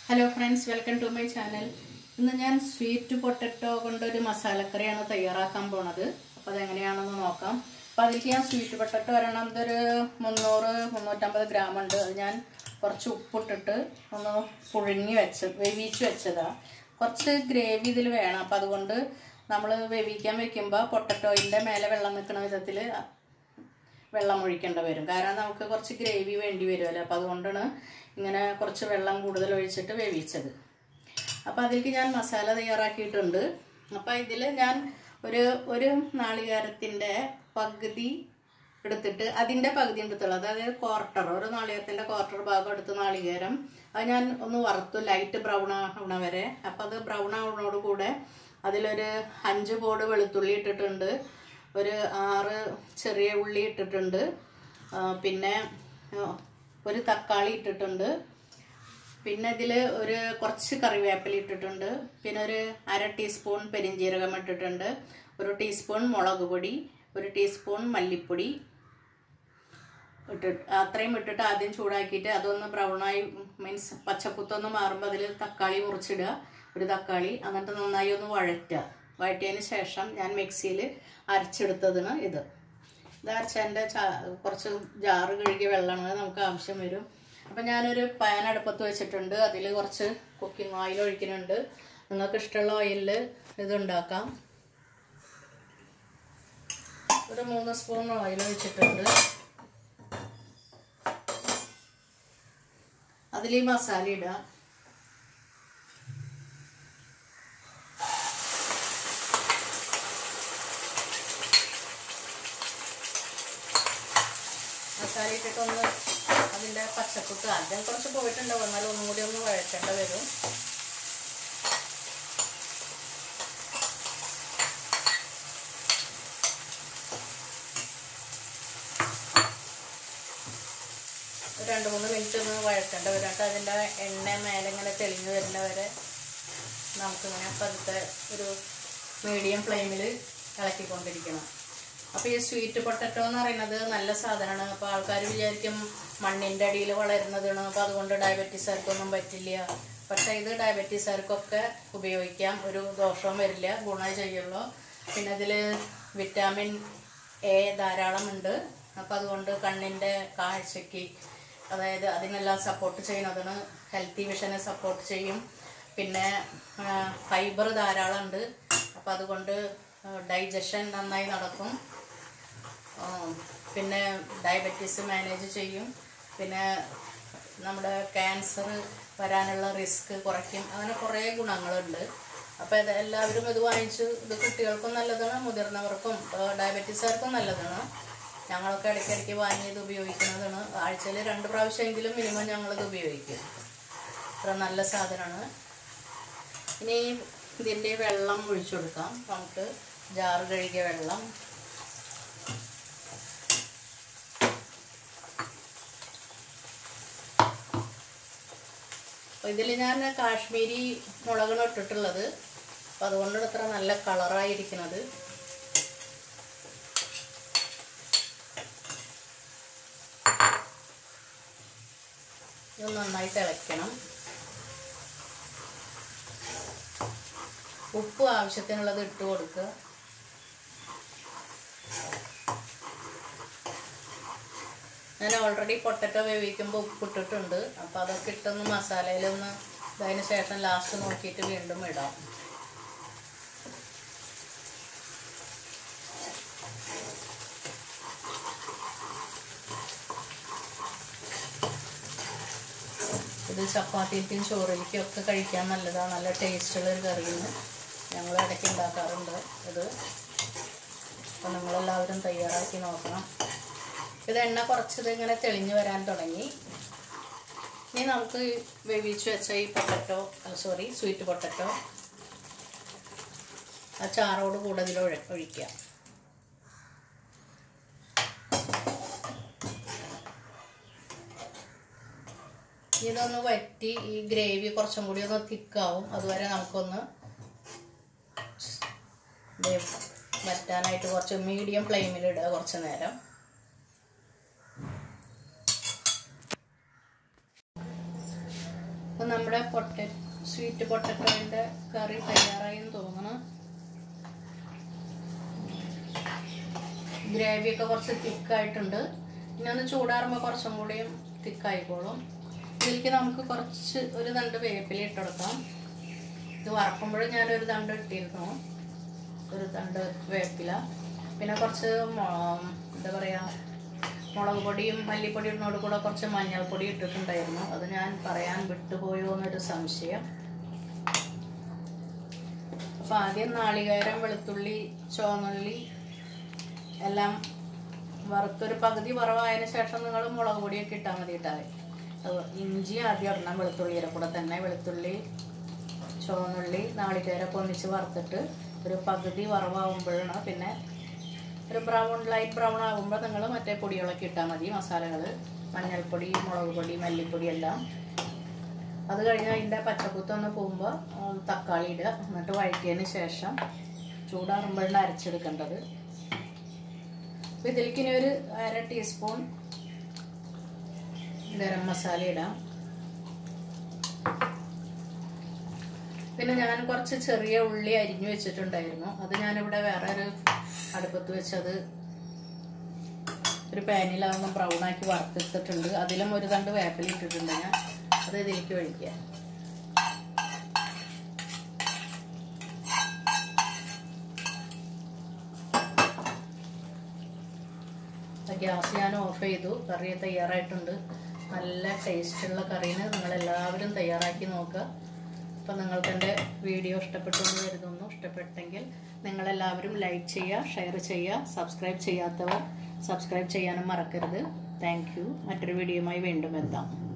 hello friends welcome to my channel ഇന്ന് ഞാൻ sweet potato കൊണ്ടൊരു മസാലക്കറിയാണ് തയ്യാറാക്കാൻ പോണത് അപ്പോൾ അതെങ്ങനെയാണെന്ന് നോക്കാം അപ്പോൾ അതിലേക്ക് ഞാൻ സ്വീറ്റ് പൊട്ടറ്റോ ഒരെണ്ണം ഇതൊരു മുന്നൂറ് മുന്നൂറ്റമ്പത് ഗ്രാം ഉണ്ട് അത് ഞാൻ കുറച്ച് ഉപ്പിട്ടിട്ട് ഒന്ന് പുഴുങ്ങി വെച്ച് വേവിച്ച് വെച്ചതാണ് കുറച്ച് ഗ്രേവി ഇതിൽ വേണം അപ്പോൾ അതുകൊണ്ട് നമ്മൾ വേവിക്കാൻ വെക്കുമ്പോൾ പൊട്ടറ്റോയിൻ്റെ മേലെ വെള്ളം നിൽക്കുന്ന വിധത്തിൽ വെള്ളം ഒഴിക്കേണ്ടി വരും കാരണം നമുക്ക് കുറച്ച് ഗ്രേവി വേണ്ടി വരുമല്ലോ അപ്പോൾ അതുകൊണ്ടാണ് ഇങ്ങനെ കുറച്ച് വെള്ളം കൂടുതൽ ഒഴിച്ചിട്ട് വേവിച്ചത് അപ്പോൾ അതിലേക്ക് ഞാൻ മസാല തയ്യാറാക്കിയിട്ടുണ്ട് അപ്പോൾ ഇതിൽ ഞാൻ ഒരു ഒരു നാളികേരത്തിൻ്റെ പകുതി എടുത്തിട്ട് അതിൻ്റെ പകുതി എടുത്തുള്ളൂ അതായത് ക്വാർട്ടർ ഒരു നാളികേരത്തിൻ്റെ ക്വാർട്ടർ ഭാഗം എടുത്ത് നാളികേരം അത് ഞാൻ ഒന്ന് വറുത്തു ലൈറ്റ് ബ്രൗൺ ആവണ വരെ അപ്പോൾ അത് ബ്രൗൺ ആവുന്നതോട് കൂടെ അതിലൊരു അഞ്ച് ബോർഡ് വെളുത്തുള്ളി ഇട്ടിട്ടുണ്ട് ഒരു ആറ് ചെറിയ ഉള്ളി ഇട്ടിട്ടുണ്ട് ആ, പിന്നെ ആ, ഒരു തക്കാളി ഇട്ടിട്ടുണ്ട് പിന്നെ ഇതിൽ ഒരു കുറച്ച് കറിവേപ്പില ഇട്ടിട്ടുണ്ട് പിന്നെ ഒരു അര ടീസ്പൂൺ പെരിഞ്ജീരകം ഇട്ടിട്ടുണ്ട് ഒരു ടീസ്പൂൺ മുളക് പൊടി ഒരു ടീസ്പൂൺ മല്ലിപ്പൊടി ഇട്ടിട്ട് അത്രയും ഇട്ടിട്ട് ആദ്യം ചൂടാക്കിയിട്ട് അതൊന്ന് ബ്രൗണായി മീൻസ് പച്ചക്കുത്തൊന്ന് മാറുമ്പോൾ അതിൽ തക്കാളി മുറിച്ചിടുക ഒരു തക്കാളി എന്നിട്ട് നന്നായി ഒന്ന് വഴറ്റുക വഴറ്റിയതിന് ശേഷം ഞാൻ മിക്സിയിൽ അരച്ചെടുത്തതിന് ഇത് ഇത് അരച്ചതിൻ്റെ ചാ കുറച്ച് ജാറ് കഴുകിയ വെള്ളമാണ് നമുക്ക് ആവശ്യം വരും അപ്പം ഞാനൊരു പാൻ അടുപ്പത്ത് വെച്ചിട്ടുണ്ട് അതിൽ കുറച്ച് കുക്കിംഗ് ഓയിൽ ഒഴിക്കുന്നുണ്ട് നിങ്ങൾക്ക് ഇഷ്ടമുള്ള ഓയിലിൽ ഇത് ഉണ്ടാക്കാം ഒരു മൂന്ന് സ്പൂൺ ഓയിൽ ഒഴിച്ചിട്ടുണ്ട് അതിൽ ഈ മസാല ഇടുക മസാല ഇട്ടിട്ടൊന്ന് അതിൻ്റെ പച്ചക്കുത്ത് ആദ്യം കുറച്ച് പോയിട്ടുണ്ടാവും എന്നാലും ഒന്നും കൂടി ഒന്ന് വഴറ്റേണ്ട വരും ഒരു രണ്ട് മൂന്ന് മിനിറ്റ് ഒന്ന് വഴറ്റേണ്ട വരും എന്നിട്ട് അതിൻ്റെ എണ്ണ മേലെ ഇങ്ങനെ തെളിഞ്ഞ് വരുന്ന വരെ നമുക്കിങ്ങനെ പതുക്കെ ഒരു മീഡിയം ഫ്ലെയിമിൽ ഇളക്കിക്കൊണ്ടിരിക്കണം അപ്പോൾ ഈ സ്വീറ്റ് പൊട്ടറ്റോ എന്ന് പറയുന്നത് നല്ല സാധനമാണ് അപ്പോൾ ആൾക്കാർ വിചാരിക്കും മണ്ണിൻ്റെ അടിയിൽ വളരുന്നതാണ് അപ്പോൾ അതുകൊണ്ട് ഡയബറ്റീസുകാർക്കൊന്നും പറ്റില്ല പക്ഷേ ഇത് ഡയബറ്റീസുകാർക്കൊക്കെ ഉപയോഗിക്കാം ഒരു ദോഷവും വരില്ല ഗുണം ചെയ്യുള്ളൂ പിന്നെ ഇതിൽ വിറ്റാമിൻ എ ധാരാളമുണ്ട് അപ്പോൾ അതുകൊണ്ട് കണ്ണിൻ്റെ കാഴ്ചയ്ക്ക് അതായത് അതിനെല്ലാം സപ്പോർട്ട് ചെയ്യുന്നതാണ് ഹെൽത്തി വിഷനെ സപ്പോർട്ട് ചെയ്യും പിന്നെ ഫൈബർ ധാരാളമുണ്ട് അപ്പോൾ അതുകൊണ്ട് ഡൈജഷൻ നന്നായി നടക്കും ആ, പിന്നെ ഡയബറ്റീസ് മാനേജ് ചെയ്യും പിന്നെ നമ്മുടെ ക്യാൻസർ വരാനുള്ള റിസ്ക് കുറയ്ക്കും അങ്ങനെ കുറേ ഗുണങ്ങളുണ്ട് അപ്പോൾ ഇത് എല്ലാവരും ഇത് വാങ്ങിച്ച് ഇത് കുട്ടികൾക്കും നല്ലതാണ് മുതിർന്നവർക്കും ഡയബറ്റീസുകാർക്കും നല്ലതാണ് ഞങ്ങളൊക്കെ ഇടയ്ക്കിടയ്ക്ക് വാങ്ങി ഇത് ഉപയോഗിക്കുന്നതാണ് ആഴ്ചയിൽ രണ്ട് പ്രാവശ്യമെങ്കിലും മിനിമം ഞങ്ങളിത് ഉപയോഗിക്കും അത്ര നല്ല സാധനമാണ് ഇനി ഇതിൻ്റെ വെള്ളം ഒഴിച്ചു കൊടുക്കാം നമുക്ക് ജാറ് കഴുകിയ വെള്ളം അപ്പോൾ ഇതിൽ ഞാൻ കാശ്മീരി മുളകാണ് ഇട്ടിട്ടുള്ളത് അപ്പോൾ അതുകൊണ്ടാണ് ഇത്ര നല്ല കളറായിരിക്കുന്നത് ഇത് നന്നായി തിളയ്ക്കണം ഉപ്പ് ആവശ്യത്തിനുള്ളത് ഇട്ട് കൊടുക്കുക ഞാൻ ഓൾറെഡി പൊട്ടറ്റോ വേവിക്കുമ്പോൾ ഉപ്പ് ഇട്ടിട്ടുണ്ട് അപ്പോൾ അതൊക്കെ ഇട്ടൊന്ന് മസാലയിലൊന്ന് അതിന് ശേഷം ലാസ്റ്റ് നോക്കിയിട്ട് വീണ്ടും ഇടാം ഇത് ചപ്പാത്തിക്കും ചോറിലേക്കും ഒക്കെ കഴിക്കാൻ നല്ലതാണ് നല്ല ടേസ്റ്റുള്ള ഒരു കറിയാണ് ഞങ്ങൾ ഇടയ്ക്ക് ഉണ്ടാക്കാറുണ്ട് ഇത് അപ്പോൾ നിങ്ങളെല്ലാവരും തയ്യാറാക്കി നോക്കണം ഇത് എണ്ണ കുറച്ചത് ഇങ്ങനെ തെളിഞ്ഞു വരാൻ തുടങ്ങി ഇനി നമുക്ക് വേവിച്ച് വെച്ച ഈ പൊട്ടറ്റോ സോറി സ്വീറ്റ് പൊട്ടറ്റോ ആ ചാറോട് കൂടെ ഇതിൽ ഒഴി ഒഴിക്കുക ഇതൊന്ന് വറ്റി ഈ ഗ്രേവി കുറച്ചും കൂടി ഒന്ന് തിക്കാവും അതുവരെ നമുക്കൊന്ന് ദേ വറ്റാനായിട്ട് കുറച്ച് മീഡിയം ഫ്ലെയിമിൽ ഇടുക കുറച്ച് നേരം അപ്പം നമ്മുടെ പൊട്ട സ്വീറ്റ് പൊട്ടറ്റോൻ്റെ കറി തയ്യാറായി എന്ന് തോന്നണം ഗ്രേവിയൊക്കെ കുറച്ച് തിക്കായിട്ടുണ്ട് ഇനി ഒന്ന് ചൂടാറുമ്പോൾ കുറച്ചും കൂടിയും തിക്കായിക്കോളും ഇതിലേക്ക് നമുക്ക് കുറച്ച് ഒരു തണ്ട് വേപ്പില ഇട്ട് കൊടുക്കാം ഇത് വറക്കുമ്പോഴും ഞാനൊരു തണ്ട് ഇട്ടിരുന്നു ഒരു തണ്ട് വേപ്പില പിന്നെ കുറച്ച് മൊ- എന്താ പറയുക മുളക് പൊടിയും മല്ലിപ്പൊടി ഇടുന്നതോട് കൂടെ കുറച്ച് മഞ്ഞൾപ്പൊടി ഇട്ടിട്ടുണ്ടായിരുന്നു അത് ഞാൻ പറയാൻ വിട്ടുപോയോ എന്നൊരു സംശയം അപ്പം ആദ്യം നാളികേരം വെളുത്തുള്ളി ചുവന്നുള്ളി എല്ലാം വറുത്തൊരു പകുതി വറവായതിനു ശേഷം നിങ്ങൾ മുളക് പൊടിയൊക്കെ ഇട്ടാൽ മതി ഇട്ടാൽ ഇഞ്ചി ആദ്യം ഇടണം വെളുത്തുള്ളിയുടെ കൂടെ തന്നെ വെളുത്തുള്ളി ചുവന്നുള്ളി നാളികേരൊക്കെ ഒന്നിച്ച് വറുത്തിട്ട് ഒരു പകുതി വറവാകുമ്പോഴാണ് പിന്നെ ഒരു ബ്രൗൺ ലൈറ്റ് ബ്രൗൺ ആകുമ്പോൾ നിങ്ങൾ മറ്റേ പൊടികളൊക്കെ ഇട്ടാൽ മതി മസാലകൾ മഞ്ഞൾപ്പൊടി മുളക് പൊടി മല്ലിപ്പൊടി എല്ലാം അത് കഴിഞ്ഞ് അതിൻ്റെ പച്ചക്കുത്തൊന്ന് പോകുമ്പോൾ തക്കാളി ഇടുക എന്നിട്ട് വഴറ്റിയതിന് ശേഷം ചൂടാറുമ്പോഴാണ് അരച്ചെടുക്കേണ്ടത് അപ്പോൾ ഇതിലേക്ക് ഇനി ഒരു അര ടീസ്പൂൺ ഗരം മസാല ഇടാം പിന്നെ ഞാൻ കുറച്ച് ചെറിയ ഉള്ളി അരിഞ്ഞു വെച്ചിട്ടുണ്ടായിരുന്നു അത് ഞാനിവിടെ വേറെ ഒരു അടുപ്പത്ത് വെച്ചത് ഒരു പാനിലാകുമ്പോൾ ബ്രൗൺ ആക്കി വറുത്തെടുത്തിട്ടുണ്ട് അതിലും ഒരു തണ്ട് വേപ്പില ഇട്ടിട്ടുണ്ട് ഞാൻ അത് ഇതിലേക്ക് ഒഴിക്കുക ഗ്യാസ് ഞാൻ ഓഫ് ചെയ്തു കറി തയ്യാറായിട്ടുണ്ട് നല്ല ടേസ്റ്റുള്ള കറീന് നിങ്ങളെല്ലാവരും തയ്യാറാക്കി നോക്കുക അപ്പം നിങ്ങൾക്ക് എൻ്റെ വീഡിയോ ഇഷ്ടപ്പെട്ടു എന്ന് കരുതുന്നു ഇഷ്ടപ്പെട്ടെങ്കിൽ നിങ്ങളെല്ലാവരും ലൈക്ക് ചെയ്യുക ഷെയർ ചെയ്യുക സബ്സ്ക്രൈബ് ചെയ്യാത്തവർ സബ്സ്ക്രൈബ് ചെയ്യാനും മറക്കരുത് താങ്ക് യു മറ്റൊരു വീഡിയോയുമായി വീണ്ടും എത്താം